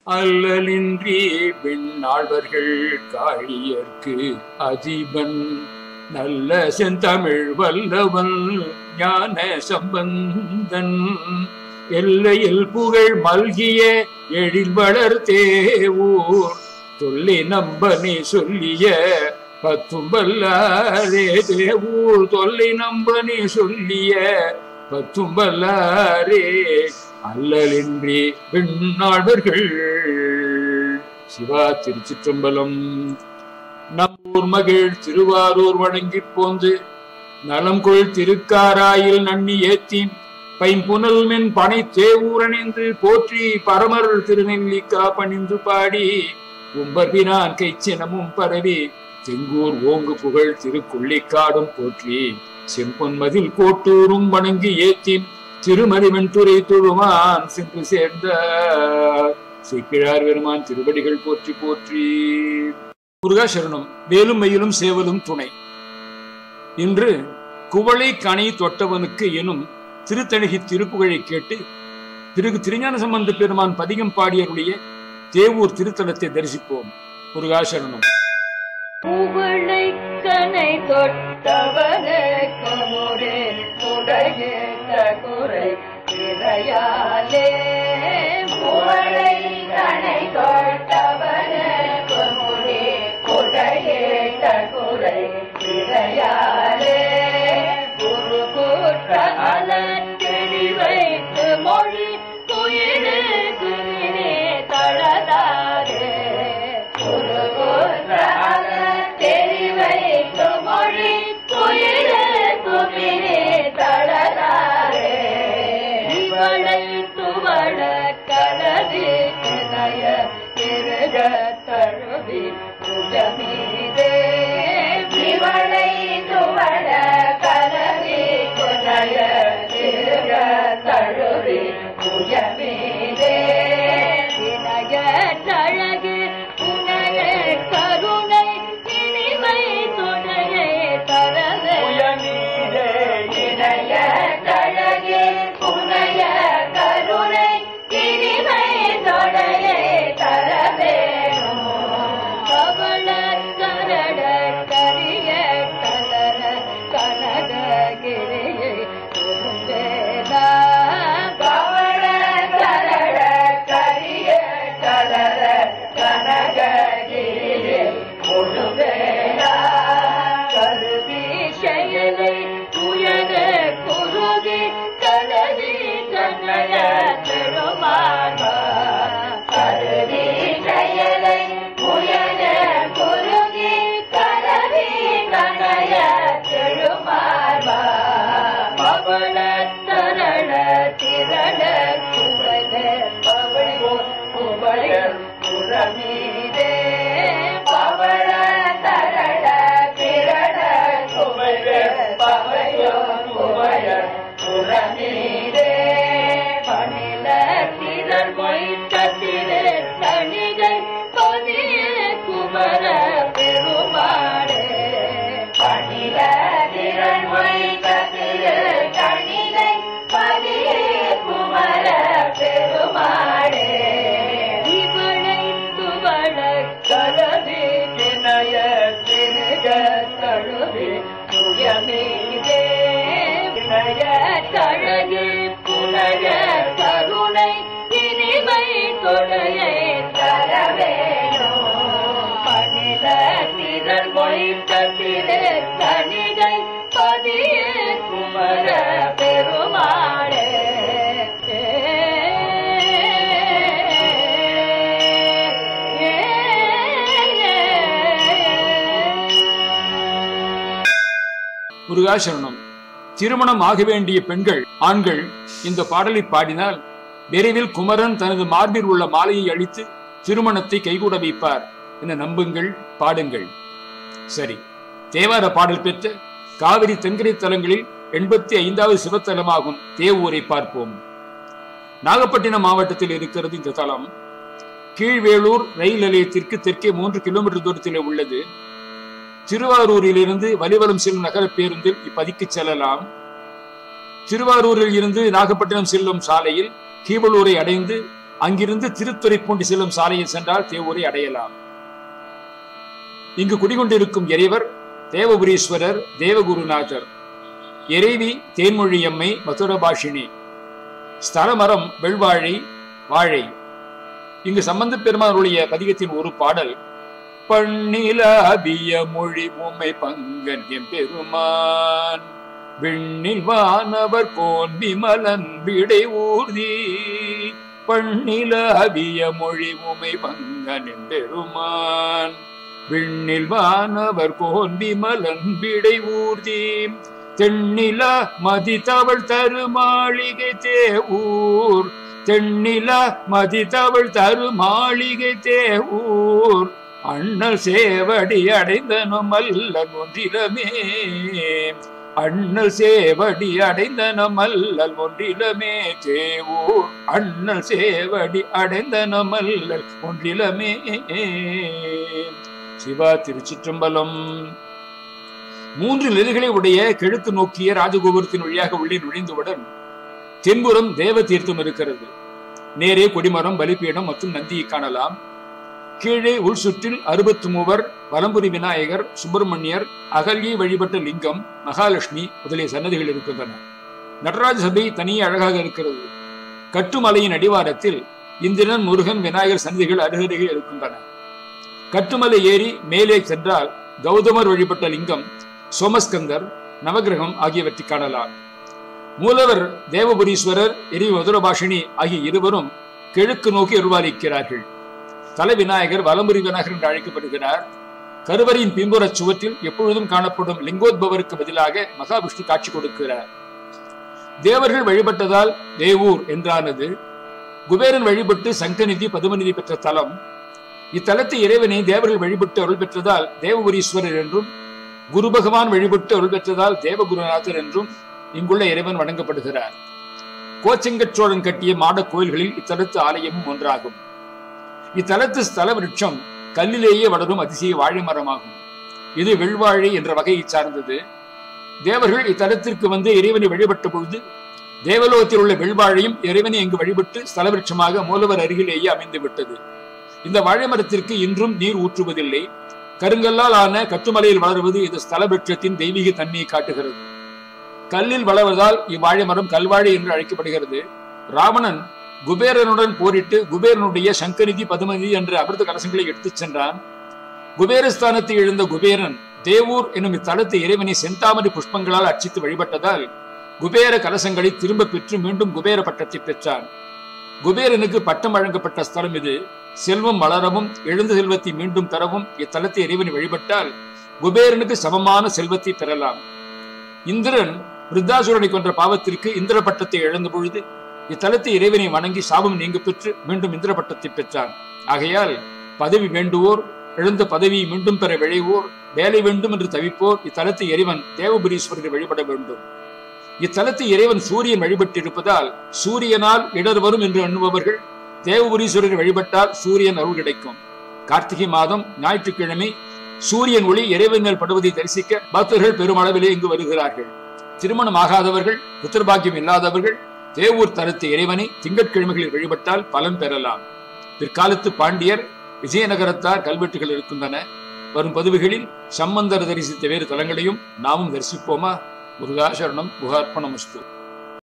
அல்லலின்றி பெண்ணாழ்வர்கள் காழியர்க்கு அதிபன் நல்ல செந்தமிழ் வல்லவன் ஞான சம்பந்தன் எல்லையில் புகழ் மல்கிய எழில் வளர்த்தேவூர் தொல்லை நம்பனே சொல்லிய பத்தும் வல்லாரே தேவூர் தொல்லை நம்பனே சொல்லிய பத்தும் வல்லாரே அல்லலின்றி பெண்ணாழ்வர்கள் சிவா திருச்சிற்றம்பலம் நம்மூர் மகிழ் திருவாரூர் வணங்கிப் போந்து நலம் கொள் திருக்காராயில் நன்னி ஏத்தி பைம்புனல் மென் பனை தேவூரணிந்து போற்றி பரமர் திருநெல்லிக்கா பணிந்து பாடி கும்பர்பினான் கைச்சினமும் பரவி தெங்கூர் ஓங்கு புகழ் திருக்குள்ளிக்காடும் போற்றி செம்பொன் மதில் கோட்டூரும் வணங்கி ஏத்தி திருமதிவன் துறை தொழுமான் சென்று சேர்ந்த சிக்கிழார் பெருமான் திருவடிகள் போற்றி போற்றி முருகா சரணம் வேலும் மயிலும் சேவலும் துணை இன்று குவளை கனை தொட்டவனுக்கு எனும் திருத்தணிகை திருப்புகழை கேட்டு திரு திருஞான சம்பந்த பெருமான் பதிகம் பாடியருடைய தேவூர் திருத்தலத்தை தரிசிப்போம் முருகா சரணம் புகழை கனை தொட்டவனே கமுரே உடைய குறை இறையாலே புகழை கனை தொட்டவனே கமுரே உடைய குறை இறையாலே குரு கூட்ட அலத்தெளி வைத்து மொழி துயிரு குயிலே தளதாரே குரு கூட்ட அலத்தெளி வைத்து மொழி துயிரு குயிலே தளதாரே இவளை துவள கலவி நய திருக தழுவி புஜமீதே இவளை துவள கலவி குணய திருக தழுவி புஜமீதே இணைய தழகு புனய கருணை இனிமை துணையை தரவே இணைய தழகு புனய கருணை இனிமை தொடையை தரவேணும் கவள கரட கரிய கலர கனககிரியை குறும்பேதா கவள கரட கரிய கலர கனககிரியை குறும்பேதா கருவி செயலை உயர குருதி கலவி கண்ணய பெருமானா கருவி செயலை உயர குருதி கலவி கண்ணய பெருமானா பவள தரள திரள குவல பவள குவள புறமீதே பவள தரள திரள குவல பவள குவள புறமீதே பணில திரள் மொய்த்தத்திலே தணிகை பதிய குமர பெருமாளே பணில திரள் மொய்த்தத்திலே தணிகை பதிய குமர பெருமாளே இவளை துவள கலவி வினய திருக தழுவி துயமீதே வினய தழகி புனய கருணை இனிமை தொடையை தரவேணும் பணில திரள் மொய்த்தத்திலே தனிகை பதிய குமர பெருமாளே முருகா சரணம் திருமணம் ஆக வேண்டிய பெண்கள் ஆண்கள் இந்த பாடலை பாடினால் விரைவில் குமரன் தனது மார்பில் உள்ள மாலையை அழித்து திருமணத்தை கைகூட வைப்பார் என நம்புங்கள் பாடுங்கள் சரி தேவார பாடல் பெற்ற காவிரி தென்கரை தலங்களில் எண்பத்தி ஐந்தாவது சிவத்தலமாகும் தேவூரை பார்ப்போம் நாகப்பட்டினம் மாவட்டத்தில் இருக்கிறது இந்த தலம் கீழ்வேளூர் ரயில் நிலையத்திற்கு தெற்கே மூன்று கிலோமீட்டர் தூரத்தில் உள்ளது திருவாரூரிலிருந்து வலிவலம் செல்லும் நகர பேருந்தில் இப்பதிக்கு செல்லலாம் திருவாரூரில் இருந்து நாகப்பட்டினம் செல்லும் சாலையில் கீவலூரை அடைந்து அங்கிருந்து திருத்துறைப்பூண்டி செல்லும் சாலையில் சென்றால் தேவூரை அடையலாம் இங்கு குடிகொண்டிருக்கும் இறைவர் தேவபுரீஸ்வரர் தேவகுருநாதர் இறைவி தேன்மொழியம்மை மதுரபாஷினி ஸ்தலமரம் வெள்வாழை வாழை இங்கு சம்பந்த பெருமானுடைய பதிகத்தின் ஒரு பாடல் பண்ணிலாபிய மொழி உமை பங்கன் எம் பெருமான் விண்ணில் வானவர் கோன் விமலன் விடை ஊர்தி பண்ணிலாபிய மொழி உமை பங்கன் எம் பெருமான் விண்ணில் வானவர் கோன் விமலன் விடை ஊர்தி தென்னில மதித்தவள் தரு மாளிகை தேவூர் தென்னில மதித்தவள் தரு மாளிகை தேவூர் அண்ணல் சேவடி அடைந்தனும் அல்லல் ஒன்றிலமே அண்ணல் சேவடி அடைந்தனம் அல்லல் ஒன்றிலமே தேவூர் அண்ணல் சேவடி அடைந்தனம் அல்லல் ஒன்றிலமே சிவா திருச்சிற்றம்பலம் மூன்று நிலைகளை உடைய கிழக்கு நோக்கிய ராஜகோபுரத்தின் வழியாக உள்ளே நுழைந்தவுடன் தென்புறம் தேவ தீர்த்தம் இருக்கிறது நேரே கொடிமரம் பலிபீடம் மற்றும் நந்தியை காணலாம் கீழே உள் சுற்றில் அறுபத்து மூவர் வலம்புரி விநாயகர் சுப்பிரமணியர் அகல்யை வழிபட்ட லிங்கம் மகாலட்சுமி முதலிய சன்னதிகள் இருக்கின்றன நடராஜ சபை தனியே அழகாக இருக்கிறது கட்டுமலையின் அடிவாரத்தில் இந்திரன் முருகன் விநாயகர் சன்னதிகள் அருகருகே இருக்கின்றன கட்டுமலை ஏறி மேலே சென்றால் கௌதமர் வழிபட்ட லிங்கம் சோமஸ்கந்தர் நவகிரகம் ஆகியவற்றை காணலாம் மூலவர் தேவபுரீஸ்வரர் எரி மதுரபாஷினி ஆகிய இருவரும் கிழக்கு நோக்கி அருள்வாளிக்கிறார்கள் தல விநாயகர் வலமுறை விநாயகர் என்று அழைக்கப்படுகிறார் கருவறையின் பின்புறச் சுவற்றில் எப்பொழுதும் காணப்படும் லிங்கோத்பவருக்கு பதிலாக மகாவிஷ்ணு காட்சி கொடுக்கிறார் தேவர்கள் வழிபட்டதால் தேவூர் என்றானது குபேரன் வழிபட்டு சங்கநிதி பதுமநிதி பெற்ற தலம் இத்தலத்தை இறைவனை தேவர்கள் வழிபட்டு அருள் பெற்றதால் தேவபுரீஸ்வரர் என்றும் குரு பகவான் வழிபட்டு அருள் பெற்றதால் தேவகுருநாதர் என்றும் இங்குள்ள இறைவன் வணங்கப்படுகிறார் கோச்செங்கச் சோழன் கட்டிய மாட கோயில்களில் இத்தலத்து ஆலயமும் ஒன்றாகும் இத்தலத்து ஸ்தல விருட்சம் கல்லிலேயே வளரும் அதிசய வாழை மரமாகும் இது வெள்வாழை என்ற வகையை சார்ந்தது தேவர்கள் இத்தலத்திற்கு வந்து இறைவனை வழிபட்ட பொழுது தேவலோகத்தில் உள்ள வெள்வாழையும் இறைவனை இங்கு வழிபட்டு ஸ்தல விருட்சமாக மூலவர் அருகிலேயே அமைந்து விட்டது இந்த வாழை மரத்திற்கு இன்றும் நீர் ஊற்றுவதில்லை கருங்கல்லால் ஆன கட்டுமலையில் வளருவது இந்த ஸ்தல விருட்சத்தின் தெய்வீக தன்மையை காட்டுகிறது கல்லில் வளர்வதால் இவ்வாழை மரம் கல்வாழை என்று அழைக்கப்படுகிறது ராவணன் குபேரனுடன் போரிட்டு குபேரனுடைய சங்கநிதி பதுமநிதி என்ற அமிர்த கலசங்களை எடுத்துச் சென்றான் குபேரஸ்தானத்தை எழுந்த குபேரன் தேவூர் என்னும் இத்தலத்தை இறைவனை செந்தாமரை புஷ்பங்களால் அர்ச்சித்து வழிபட்டதால் குபேர கலசங்களை திரும்ப பெற்று மீண்டும் குபேர பட்டத்தை பெற்றான் குபேரனுக்கு பட்டம் வழங்கப்பட்ட ஸ்தலம் இது செல்வம் வளரவும் எழுந்த செல்வத்தை மீண்டும் தரவும் இத்தலத்தை இறைவனை வழிபட்டால் குபேரனுக்கு சமமான செல்வத்தை பெறலாம் இந்திரன் விருத்தாசுரனை கொன்ற பாவத்திற்கு இந்திர பட்டத்தை இழந்த பொழுது இத்தலத்தை இறைவனை வணங்கி சாபம் நீங்க பெற்று மீண்டும் இந்திர பட்டத்தை பெற்றான் ஆகையால் பதவி வேண்டுவோர் எழுந்த பதவியை மீண்டும் பெற விழைவோர் வேலை வேண்டும் என்று தவிப்போர் இத்தலத்தை இறைவன் தேவபுரீஸ்வரரை வழிபட வேண்டும் இத்தலத்தை இறைவன் சூரியன் வழிபட்டிருப்பதால் சூரியனால் இடர் வரும் என்று எண்ணுபவர்கள் தேவபுரீஸ்வரரை வழிபட்டால் சூரியன் அருள் கிடைக்கும் கார்த்திகை மாதம் ஞாயிற்றுக்கிழமை சூரியன் ஒளி இறைவன் மேல் படுவதை தரிசிக்க பக்தர்கள் பெருமளவிலே இங்கு வருகிறார்கள் திருமணம் ஆகாதவர்கள் புத்திரபாக்கியம் இல்லாதவர்கள் தேவூர் தலத்து இறைவனை திங்கட்கிழமைகளில் வழிபட்டால் பலன் பெறலாம் பிற்காலத்து பாண்டியர் விஜயநகரத்தார் கல்வெட்டுகள் இருக்கின்றன வரும் பதிவுகளில் சம்பந்தர் தரிசித்த வேறு தலங்களையும் நாமும் தரிசிப்போமா முருகாசரணம் குகார்ப்பணமஸ்து